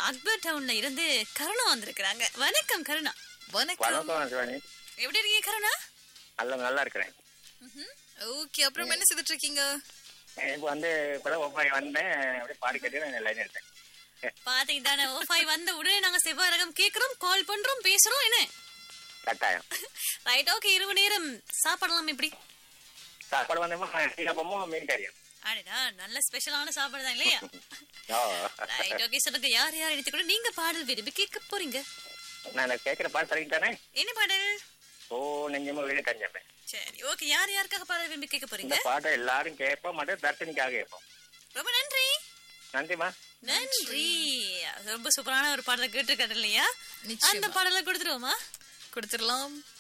அக்பர் டவுன்ல இருந்து கருணா வந்திருக்கிறாங்க வணக்கம் கருணா வணக்கம் வணக்கம் சிவானி எப்படி இருக்கீங்க கருணா நல்ல நல்லா இருக்கிறேன் ஓகே அப்புறம் என்ன செய்துட்டு இருக்கீங்க இப்போ வந்து இப்பதான் ஒப்பாய் வந்தேன் அப்படியே பாடி கட்டி நான் லைன் எடுத்தேன் பாத்தீங்க தானே ஓஃபை வந்த உடனே நாங்க செவ்வாய் ரகம் கேக்குறோம் கால் பண்றோம் பேசுறோம் என்ன கட்டாயம் ரைட் ஓகே இரவு நேரம் சாப்பிடலாம் எப்படி சாப்பாடு வந்தோமா இடியாப்பமும் மீன் கறியும் அடடா நல்ல ஸ்பெஷலான சாப்பாடு தான் இல்லையா ஓ ரைட் ஓகே சொல்லுங்க யார் யார் எடுத்து கூட நீங்க பாடல் விரும்பி கேட்க போறீங்க நான் கேட்கிற பாட்டு சரிக்கிட்டானே என்ன பாடல் ஓ நெஞ்சமா வீடு கஞ்சமே சரி ஓகே யார் யாருக்காக பாடல் விரும்பி கேட்க இந்த போறீங்க பாட்டை எல்லாரும் கேட்போம் மட்டும் தர்ஷனிக்காக கேட்போம் ரொம்ப நன்றி நன்றிமா நன்றி ரொம்ப சூப்பரான ஒரு பாடலை கேட்டிருக்காரு இல்லையா நிச்சயமா. அந்த பாடலை கொடுத்துருவோமா கொடுத்துடலாம்